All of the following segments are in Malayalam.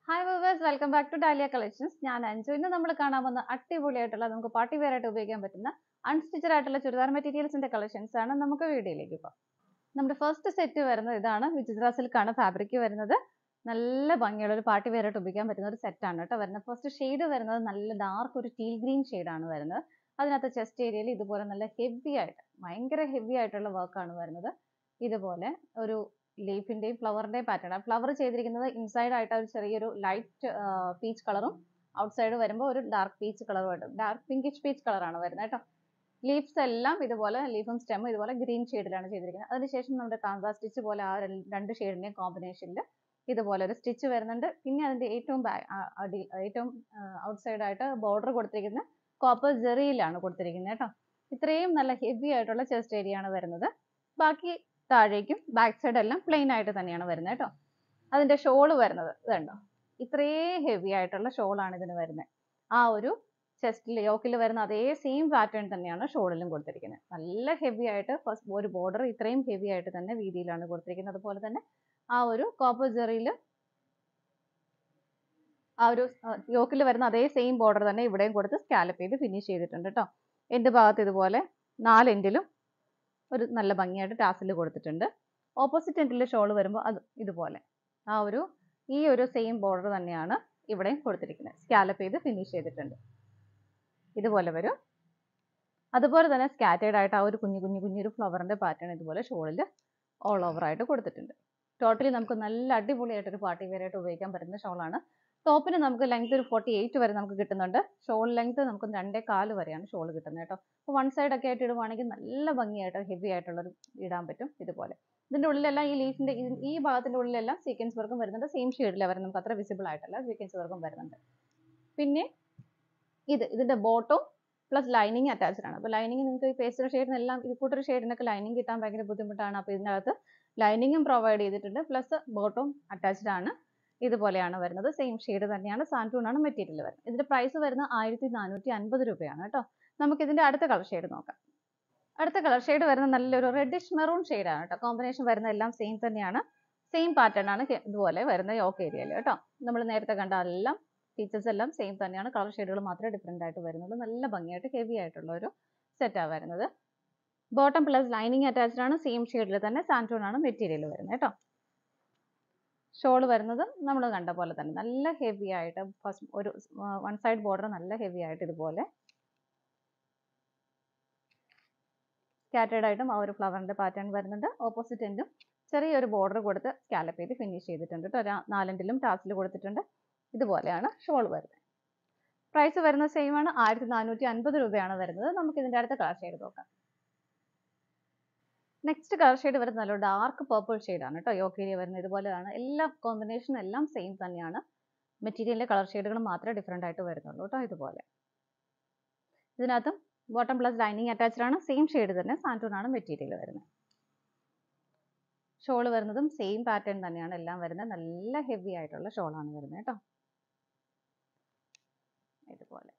hi viewers welcome back to Dahlia collections ഞാൻ അഞ്ചു ഇന്ന് നമ്മൾ കാണാൻ വന്ന അടിപൊളിയായിട്ടുള്ള നമുക്ക് പാർട്ടി വെയർ ആയിട്ട് ഉപയോഗിക്കാൻ പറ്റുന്ന അൺസ്റ്റിച്ചഡ് ആയിട്ടുള്ള ചുരിദാർ മെറ്റീരിയൽസിന്റെ കളക്ഷൻസ് ആണ് നമുക്ക് വീഡിയോയിലേക്ക് പോകാം നമ്മുടെ ഫസ്റ്റ് സെറ്റ് വരുന്നത് ഇതാണ് വിചിത്ര സിൽക്കാണ് ഫാബ്രിക് വരുന്നത് നല്ല ഭംഗിയുള്ള ഒരു പാർട്ടി വെയർ ആയിട്ട് ഉപയോഗിക്കാൻ പറ്റുന്ന ഒരു സെറ്റ് ആണ് കേട്ടോ വരുന്നത് ഫസ്റ്റ് ഷെയ്ഡ് വരുന്നത് നല്ല ഡാർക്ക് ഒരു ടീൽ ഗ്രീൻ ആണ് വരുന്നത് അതിനകത്ത് ചെസ്റ്റ് ഏരിയയിൽ ഇതുപോലെ നല്ല ഹെവി ആയിട്ട് ഭയങ്കര ഹെവി ആയിട്ടുള്ള വർക്കാണ് വരുന്നത് ഇതുപോലെ ഒരു ലീഫിന്റെയും ഫ്ലവറിന്റെയും പാറ്റേൺ ഫ്ലവർ ചെയ്തിരിക്കുന്നത് ഇൻസൈഡ് ആയിട്ട് ഒരു ചെറിയൊരു ലൈറ്റ് പീച്ച് കളറും ഔട്ട്സൈഡ് വരുമ്പോൾ ഒരു ഡാർക്ക് പീച്ച് കളറുമായിട്ട് ഡാർക്ക് പിങ്കിഷ് പീച്ച് കളറാണ് വരുന്നത് കേട്ടോ ലീഫ്സ് എല്ലാം ഇതുപോലെ ലീഫും സ്റ്റെമ്മും ഇതുപോലെ ഗ്രീൻ ഷെയ്ഡിലാണ് ചെയ്തിരിക്കുന്നത് അതിനുശേഷം നമ്മുടെ കാന്ത സ്റ്റിച്ച് പോലെ ആ ര- രണ്ട് ഷെയ്ഡിന്റെയും കോമ്പിനേഷനിൽ ഇതുപോലെ ഒരു സ്റ്റിച്ച് വരുന്നുണ്ട് പിന്നെ അതിന്റെ ഏറ്റവും ബാ- ആ, അടി ഏറ്റവും ഔട്ട്സൈഡ് ആയിട്ട് ബോർഡർ കൊടുത്തിരിക്കുന്ന കോപ്പർ ജെറിയിലാണ് കൊടുത്തിരിക്കുന്നത് കേട്ടോ ഇത്രയും നല്ല ഹെവി ആയിട്ടുള്ള ചെസ്റ്റ് ഏരിയ ആണ് വരുന്നത് ബാക്കി താഴേക്കും ബാക്ക് സൈഡ് എല്ലാം പ്ലെയിൻ ആയിട്ട് തന്നെയാണ് വരുന്നത് കേട്ടോ അതിന്റെ ഷോള് വരുന്നത് ഇതുണ്ടോ ഇത്രയും ഹെവി ആയിട്ടുള്ള ഷോളാണ് ഇതിന് വരുന്നത് ആ ഒരു ചെസ്റ്റിൽ യോക്കിൽ വരുന്ന അതേ സെയിം പാറ്റേൺ തന്നെയാണ് ഷോളിലും കൊടുത്തിരിക്കുന്നത് നല്ല ഹെവി ആയിട്ട് ഫസ്റ്റ് ഒരു ബോർഡർ ഇത്രയും ഹെവി ആയിട്ട് തന്നെ വീതിയിലാണ് കൊടുത്തിരിക്കുന്നത് അതുപോലെ തന്നെ ആ ഒരു കോപ്പർ ജെറിയിൽ ആ ഒരു യോക്കിൽ വരുന്ന അതേ സെയിം ബോർഡർ തന്നെ ഇവിടെയും കൊടുത്ത് സ്കാലപ്പ് ചെയ്ത് ഫിനിഷ് ചെയ്തിട്ടുണ്ട് കേട്ടോ എൻ്റെ ഭാഗത്ത് ഇതുപോലെ നാല് എൻഡിലും ഒരു നല്ല ഭംഗിയായിട്ട് ടാസിൽ കൊടുത്തിട്ടുണ്ട് ഓപ്പോസിറ്റ് എൻഡിൽ ഷോൾ വരുമ്പോൾ അത് ഇതുപോലെ ആ ഒരു ഈ ഒരു സെയിം ബോർഡർ തന്നെയാണ് ഇവിടെയും കൊടുത്തിരിക്കുന്നത് സ്കാലപ്പ് ചെയ്ത് ഫിനിഷ് ചെയ്തിട്ടുണ്ട് ഇതുപോലെ വരും അതുപോലെ തന്നെ സ്കാറ്റേഡ് ആയിട്ട് ആ ഒരു കുഞ്ഞു കുഞ്ഞു കുഞ്ഞൊരു ഫ്ലവറിന്റെ പാറ്റേൺ ഇതുപോലെ ഷോളിൽ ഓൾ ഓവർ ആയിട്ട് കൊടുത്തിട്ടുണ്ട് ടോട്ടലി നമുക്ക് നല്ല അടിപൊളിയായിട്ടൊരു പാർട്ടി വെയർ ആയിട്ട് ഉപയോഗിക്കാൻ പറ്റുന്ന ഷോളാണ് ടോപ്പിന് നമുക്ക് ലെങ്ത് ഒരു ഫോർട്ടി എയ്റ്റ് വരെ നമുക്ക് കിട്ടുന്നുണ്ട് ഷോൾ ലെങ്ത് നമുക്ക് രണ്ടേ കാല് വരെയാണ് ഷോൾ കിട്ടുന്നത് കേട്ടോ അപ്പോൾ വൺ സൈഡ് ഒക്കെ ആയിട്ട് ഇടുവാണെങ്കിൽ നല്ല ഭംഗിയായിട്ട് ഹെവി ആയിട്ടുള്ളൊരു ഇടാൻ പറ്റും ഇതുപോലെ ഇതിന്റെ ഉള്ളിലെല്ലാം ഈ ലീഫിന്റെ ഈ ഭാഗത്തിന്റെ ഉള്ളിലെല്ലാം സീക്വൻസ് വർക്കും വരുന്നുണ്ട് സെയിം ഷെയ്ഡിലാണ് വരുന്നത് നമുക്ക് അത്ര വിസിബിൾ ആയിട്ടല്ല സീക്വൻസ് വർക്കും വരുന്നുണ്ട് പിന്നെ ഇത് ഇതിന്റെ ബോട്ടവും പ്ലസ് ലൈനിങ് അറ്റാച്ച്ഡ് ആണ് അപ്പോൾ ലൈനിങ് നിങ്ങൾക്ക് ഈ പേസ്റ്റൽ ഷെയ്ഡിനെല്ലാം ഇത് കൂട്ടൊരു ഷെയ്ഡിനൊക്കെ ലൈനിങ് കിട്ടാൻ ഭയങ്കര ബുദ്ധിമുട്ടാണ് അപ്പോൾ ഇതിനകത്ത് ലൈനിങ്ങും പ്രൊവൈഡ് ചെയ്തിട്ടുണ്ട് പ്ലസ് ബോട്ടവും അറ്റാച്ച്ഡ് ആണ് ഇതുപോലെയാണ് വരുന്നത് സെയിം ഷെയ്ഡ് തന്നെയാണ് സാൻറ്റൂൺ ആണ് മെറ്റീരിയൽ വരുന്നത് ഇതിന്റെ പ്രൈസ് വരുന്നത് ആയിരത്തി നാനൂറ്റി അൻപത് രൂപയാണ് കേട്ടോ നമുക്ക് ഇതിന്റെ അടുത്ത കളർ ഷെയ്ഡ് നോക്കാം അടുത്ത കളർ ഷെയ്ഡ് വരുന്ന നല്ലൊരു റെഡിഷ് മെറൂൺ ആണ് കേട്ടോ കോമ്പിനേഷൻ വരുന്ന എല്ലാം സെയിം തന്നെയാണ് സെയിം പാറ്റേൺ ആണ് കെ- ഇതുപോലെ വരുന്ന യോക്ക് ഏരിയയിൽ കേട്ടോ നമ്മൾ നേരത്തെ കണ്ട എല്ലാം ഫീച്ചേഴ്സ് എല്ലാം സെയിം തന്നെയാണ് കളർ ഷെയ്ഡുകൾ മാത്രമേ ഡിഫറെൻ്റ് ആയിട്ട് വരുന്നുള്ളൂ നല്ല ഭംഗിയായിട്ട് ഹെവി ആയിട്ടുള്ള ഒരു സെറ്റാണ് വരുന്നത് ബോട്ടം പ്ലസ് ലൈനിങ് അറ്റാച്ച്ഡ് ആണ് സെയിം ഷെയ്ഡിൽ തന്നെ സാൻറ്റൂൺ ആണ് മെറ്റീരിയൽ വരുന്നത് കേട്ടോ ഷോൾ വരുന്നത് നമ്മൾ കണ്ട പോലെ തന്നെ നല്ല ഹെവി ആയിട്ട് ഫസ്റ്റ് ഒരു വൺ സൈഡ് ബോർഡർ നല്ല ഹെവി ആയിട്ട് ഇതുപോലെ സ്കാറ്റേഡ് ആയിട്ടും ആ ഒരു ഫ്ലവറിന്റെ പാറ്റേൺ വരുന്നുണ്ട് ഓപ്പോസിറ്റ് എൻഡും ചെറിയൊരു ബോർഡർ കൊടുത്ത് സ്കാലപ്പ് ചെയ്ത് ഫിനിഷ് ചെയ്തിട്ടുണ്ട് കേട്ടോ ഒരു നാലെൻഡിലും ടാസിൽ കൊടുത്തിട്ടുണ്ട് ഇതുപോലെയാണ് ഷോൾ വരുന്നത് പ്രൈസ് വരുന്നത് സെയിം ആണ് ആയിരത്തി നാനൂറ്റി അൻപത് രൂപയാണ് വരുന്നത് നമുക്ക് ഇതിന്റെ അടുത്ത കളർ ഷെയ്ഡ് നോക്കാം നെക്സ്റ്റ് കളർ ഷെയ്ഡ് വരുന്നത് നല്ല ഡാർക്ക് പർപ്പിൾ ആണ് കേട്ടോ യോക്കേരിയ വരുന്നത് ഇതുപോലെയാണ് എല്ലാ കോമ്പിനേഷൻ എല്ലാം സെയിം തന്നെയാണ് മെറ്റീരിയലിന്റെ കളർ ഷെയ്ഡുകൾ മാത്രമേ ഡിഫറെൻ്റ് ആയിട്ട് വരുന്നുള്ളൂ കേട്ടോ ഇതുപോലെ ഇതിനകത്തും ബോട്ടം പ്ലസ് ലൈനിങ് അറ്റാച്ച്ഡ് ആണ് സെയിം ഷെയ്ഡ് തന്നെ സാൻറ്റൂൺ ആണ് മെറ്റീരിയൽ വരുന്നത് ഷോൾ വരുന്നതും സെയിം പാറ്റേൺ തന്നെയാണ് എല്ലാം വരുന്നത് നല്ല ഹെവി ആയിട്ടുള്ള ഷോളാണ് വരുന്നത് കേട്ടോ ഇതുപോലെ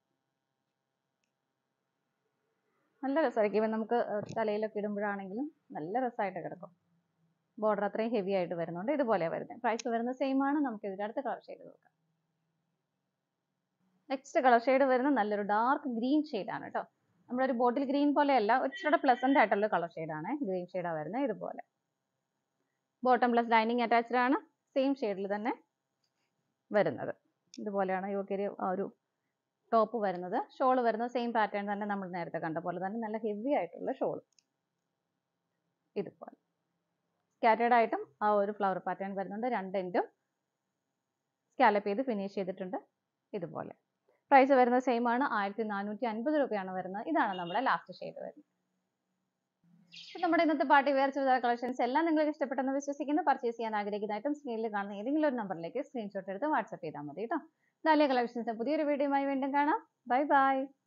നല്ല രസമായിരിക്കും ഇവൻ നമുക്ക് ഏർ തലയിലൊക്കെ ഇടുമ്പോഴാണെങ്കിലും നല്ല രസമായിട്ട് കിടക്കും ബോർഡർ അത്രയും ഹെവി ആയിട്ട് വരുന്നുണ്ട് ഇതുപോലെയാണ് വരുന്നത് പ്രൈസ് വരുന്നത് സെയിം ആണ് നമുക്ക് ഇതിന്റെ അടുത്ത കളർ ഷെയ്ഡ് നോക്കാം നെക്സ്റ്റ് കളർ ഷെയ്ഡ് വരുന്നത് നല്ലൊരു ഡാർക്ക് ഗ്രീൻ ആണ് കേട്ടോ നമ്മുടെ ഒരു ബോട്ടിൽ ഗ്രീൻ പോലെയല്ല ഒരു ഇച്ചിരി പ്ലസന്റ് ആയിട്ടുള്ള കളർ ആണ് ഗ്രീൻ ഷെയ്ഡാണ് വരുന്നത് ഇതുപോലെ ബോട്ടം പ്ലസ് ലൈനിങ് അറ്റാച്ച്ഡ് ആണ് സെയിം ഷെയ്ഡിൽ തന്നെ വരുന്നത് ഇതുപോലെയാണ് യോക്കേരി ആ ഒരു ടോപ്പ് വരുന്നത് ഷോൾ വരുന്നത് സെയിം പാറ്റേൺ തന്നെ നമ്മൾ നേരത്തെ കണ്ട പോലെ തന്നെ നല്ല ഹെവി ആയിട്ടുള്ള ഷോൾ ഇതുപോലെ സ്കാറ്റേഡ് ആയിട്ടും ആ ഒരു ഫ്ലവർ പാറ്റേൺ വരുന്നുണ്ട് രണ്ട് എൻഡും സ്കാലപ്പ് ചെയ്ത് ഫിനിഷ് ചെയ്തിട്ടുണ്ട് ഇതുപോലെ പ്രൈസ് വരുന്നത് സെയിം ആണ് ആയിരത്തി നാനൂറ്റി അൻപത് രൂപയാണ് വരുന്നത് ഇതാണ് നമ്മുടെ ലാസ്റ്റ് ഷെയ്ഡ് വരുന്നത് അപ്പോൾ നമ്മുടെ ഇന്നത്തെ പാർട്ടി വെയർ ചുരിദാർ കളക്ഷൻസ് എല്ലാം നിങ്ങൾക്ക് ഇഷ്ടപ്പെട്ടെന്ന് വിശ്വസിക്കുന്നു പർച്ചേസ് ചെയ്യാൻ ആഗ്രഹിക്കുന്നതായിട്ടും സ്ക്രീനിൽ കാണുന്ന ഏതെങ്കിലും ഒരു നമ്പറിലേക്ക് സ്ക്രീൻഷോട്ട് എടുത്ത് വാട്സപ്പ് ചെയ്താൽ മതി കേട്ടോ ഡാലിയ കളക്ഷൻസ് പുതിയൊരു വീഡിയോയുമായി വീണ്ടും കാണാം ബൈ ബൈ